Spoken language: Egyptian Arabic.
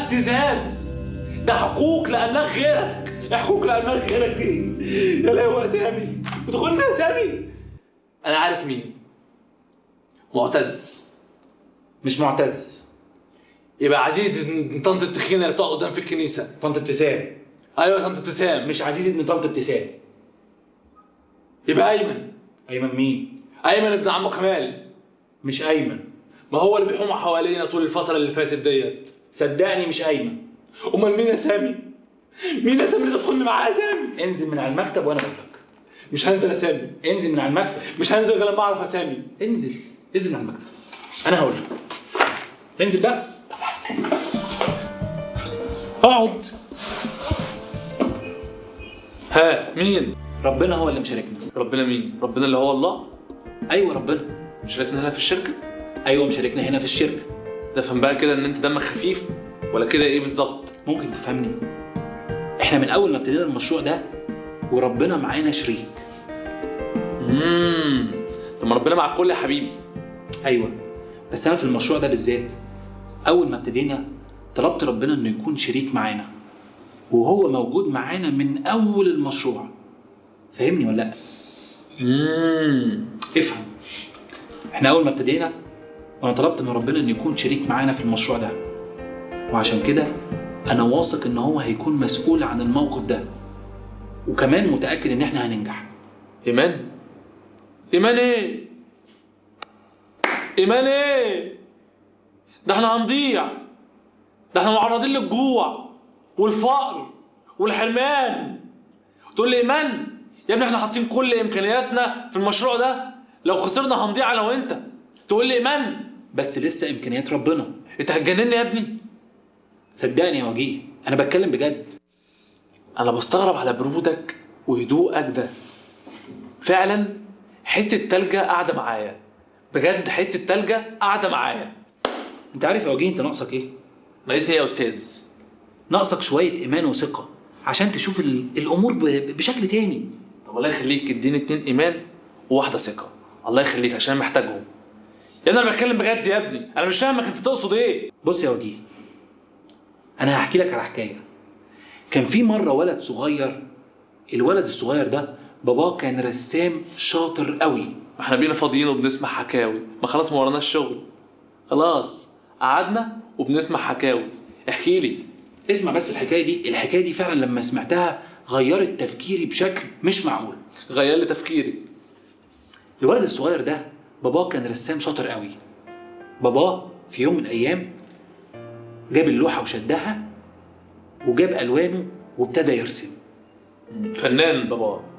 ابتزاز ده حقوق لانك غيرك حقوق لانك غيرك ايه يا لهوي يا سامي بتخوننا يا سامي انا عارف مين معتز مش معتز يبقى عزيز ابن طنط التخينه اللي بتقعد قدام في الكنيسه طنط ابتسام ايوه طنط ابتسام مش عزيز ابن طنط ابتسام يبقى ايمن ايمن مين ايمن ابن عمه كمال مش ايمن ما هو اللي بيحوم حوالينا طول الفتره اللي فاتت ديت صدقني مش ايمن امال مين يا سامي مين يا سامي اللي تدخلني معاه يا سامي انزل من على المكتب وانا اقول لك مش هنزل يا سامي انزل من على المكتب مش هنزل غير لما اعرف يا سامي انزل انزل من على المكتب انا هقول لك انزل بقى اقعد ها مين ربنا هو اللي مشاركنا ربنا مين ربنا اللي هو الله ايوه ربنا مشاركنا هنا في الشركه ايوه مشاركنا هنا في الشركه ده فهم بقى كده ان انت دمك خفيف ولا كده ايه بالظبط ممكن تفهمني احنا من اول ما ابتدينا المشروع ده وربنا معانا شريك امم طب ما ربنا مع الكل يا حبيبي ايوه بس انا في المشروع ده بالذات اول ما ابتدينا طلبت ربنا انه يكون شريك معانا وهو موجود معانا من اول المشروع فاهمني ولا لا امم افهم احنا اول ما ابتدينا وانا طلبت من ربنا انه يكون شريك معانا في المشروع ده وعشان كده انا واثق ان هو هيكون مسؤول عن الموقف ده وكمان متاكد ان احنا هننجح ايمان ايمان ايه ايمان ايه ده احنا هنضيع ده احنا معرضين للجوع والفقر والحرمان تقول لي ايمان يا ابني احنا حاطين كل امكانياتنا في المشروع ده لو خسرنا هنضيع انا وانت تقول لي ايمان بس لسه امكانيات ربنا انت هتجنني يا ابني صدقني يا وجيه انا بتكلم بجد انا بستغرب على برودك وهدوءك ده فعلا حته تلجة قاعده معايا بجد حته تلجة قاعده معايا انت عارف يا وجيه انت ناقصك ايه ناقصني ايه يا استاذ ناقصك شويه ايمان وثقه عشان تشوف ال- الامور ب- بشكل تاني طب الله يخليك اديني اتنين ايمان وواحده ثقه الله يخليك عشان محتاجهم يا ابني انا بتكلم بجد يا ابني انا مش فاهمك انت تقصد ايه بص يا وجيه انا هحكي لك على حكايه كان في مره ولد صغير الولد الصغير ده باباه كان رسام شاطر قوي ما احنا بينا فاضيين وبنسمع حكاوي ما خلاص ما وراناش شغل خلاص قعدنا وبنسمع حكاوي احكي لي اسمع بس الحكايه دي الحكايه دي فعلا لما سمعتها غيرت تفكيري بشكل مش معقول غير لي تفكيري الولد الصغير ده باباه كان رسام شاطر قوي باباه في يوم من الايام جاب اللوحه وشدها وجاب الوانه وابتدى يرسم فنان بابا